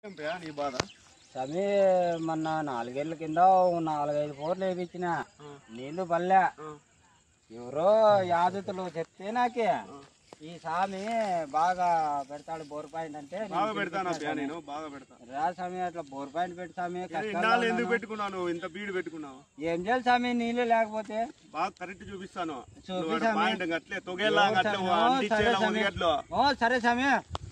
ఏంపా నీ బాధ సమీ మొన్న నాలుగేళ్ల కింద ఓ నాలుగైదు పోర్లు వేయించిన నీళ్లు పల్లె ఎవరో యాదతులు చెప్తే నాకే ఈ సామి బాగా పెడతాడు బోర్ పాయింట్ అంటే నేను బాగా పెడతాను పిలిపించిన అబ్బా నేను బాగా పెడతా సామి. రా సామి అట్లా బోర్ పాయింట్ పెట్టి సామి కష్టాల్లో ఇన్నాళ్ళు ఎందుకు ఉన్నాను. పెట్టుకున్నాను ఇంత బీడు పెట్టుకున్నావు ఏం చేయాలి సామి నీళ్ళు లేకపోతే బాగా కరెక్ట్ చూపిస్తాను చూపి నువ్వు సామి. పాయింట్ అట్లే తొగేలా ఓ అట్లే సామి, ఓ అందించేలా సరే సామి. ఉదిగట్లో ఓ సరే సామి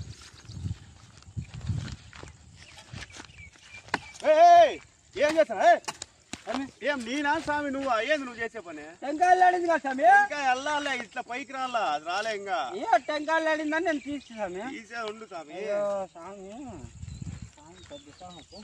ఏయ్, ఏం చేస్తావు ఏయ్, సామి ఏం నేనా స్వామి నువ్వు ఏంది నువ్వు చేసే పని టెంకాయలు ఆడింది కదా సామి ఇంకా వెళ్ళాలే ఇట్లా పైకి రాలా అది రాలే ఇంకా ఏ టెంకాయలు ఆడిందని నేను తీసి సామి తీసే ఉండు స్వామి అయ్యో స్వామి స్వామి పెద్ద స్వామికు.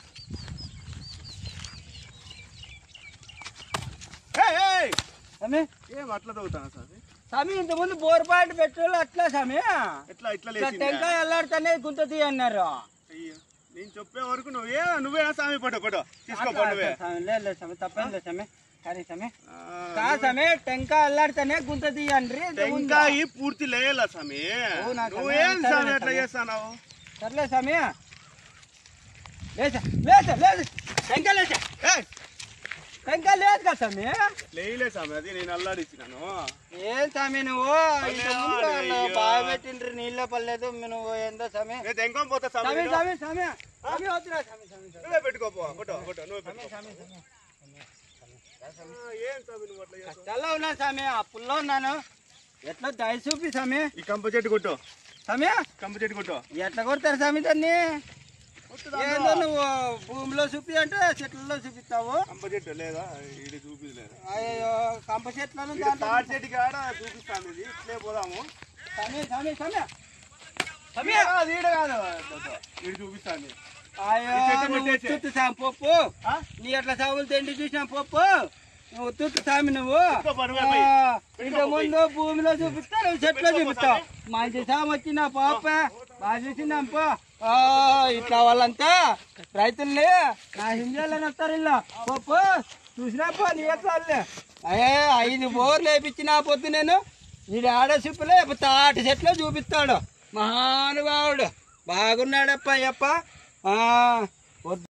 ఏయ్, ఏయ్, స్వామి ఏం అట్లా తవ్వుతాను స్వామి స్వామి ఇంతకుముందు బోర్ పాయింట్ పెట్రోల్ అట్లా స్వామి ఎట్లా ఇట్లా ఇట్లా లేచింది టెంకాయ అల్లాడితేనే గుంత తీ అన్నారు అయ్యో నేను చెప్పే వరకు నువ్వే నువ్వేనా స్వామి పట్టు పట్టు తీసుకో అట్లా నువ్వే స్వామి, లేదు లేదు స్వామి తప్పేం లేదు స్వామి కానీ స్వామి ఆ, కా స్వామి టెంకాయ అల్లాడితేనే గుంత తీయండి టెంకాయ పూర్తి లేయలా స్వామి అవునా స్వామి? నువ్వేం సరే స్వామి ఎట్లా స్వామి. చేస్తావు సర్లే స్వామి లేదు లేదు లేదు టెంకాయ లేదు ఏయ్, టెంకాయ లేదు కదా స్వామి లేయలే స్వామి అది నేను అల్లాడిచ్చినాను ఏం స్వామి నువ్వు ఇంతకుముందు అయ్యో. బాగా పెట్టిండ్రు నీళ్ళ పర్లేదు నువ్వు ఏందో స్వామి నేను తెంకొని పోతా స్వామి స్వామి నేను. స్వామి స్వామి స్వామి వద్దురా స్వామి స్వామి స్వామి నువ్వే పెట్టుకోపో ఫోటో ఫోటో నువ్వే పెట్టుకో స్వామి స్వామి ఆ, ఏం స్వామి నువ్వు అట్లా చేస్తావు? కష్టాల్లో ఉన్నా స్వామి అప్పుల్లో ఉన్నాను ఎట్లా దయ చూపి స్వామి ఈ కంప చెట్టు కొట్టు స్వామి కంప చెట్టు కొట్టు ఎట్లా కొడతారు స్వామి దాన్ని కొట్టు ఏదో దాంట్లో. నువ్వు భూమిలో చూపి అంటే చెట్లలో చూపిస్తావు కంప చెట్టు లేదా ఇది చూపించలేదు అయ్యో కంప చెట్లను ఇది దాంట్లో తాటి చెట్టు కాడ చూపిస్తాను ఇది ఇట్లే పోదాము స్వామి స్వామి స్వామి స్వామి ఈడ కాదు, ఈడ కాదు ఇది చూపిస్తాను అయ్యో ఈ చెట్టు నువ్వు కొట్టేసి. ఉత్తుత్తు సామి పప్పు ఆ? నీ ఎట్లా సాగులు తిండి చూసిన పప్పు నువ్వు ఉత్తుత్తు సామి నువ్వు పెట్టుకో పరువే పోయి. ఆ, ఇంత ముందు భూమిలో చూపిస్తా నువ్వు చెట్లో చూపిస్తావు మంచి సామి వచ్చిన పాప బాగా చూసిందాం పో ఆ, ఇట్లా వాళ్ళంతా రైతుల్ని నా హింజాలని వస్తారు ఇల్లు పప్పు చూసినా పో నీ ఎట్లా వాళ్ళే. అయ్యే ఐదు బోర్లు వేపించిన పొద్దు నేను ఇది ఆడ చూపులే తాటి చెట్లు చూపిస్తాడు మహానుభావుడు బాగున్నాడప్ప అయ్యప్ప ఆ, వద్దు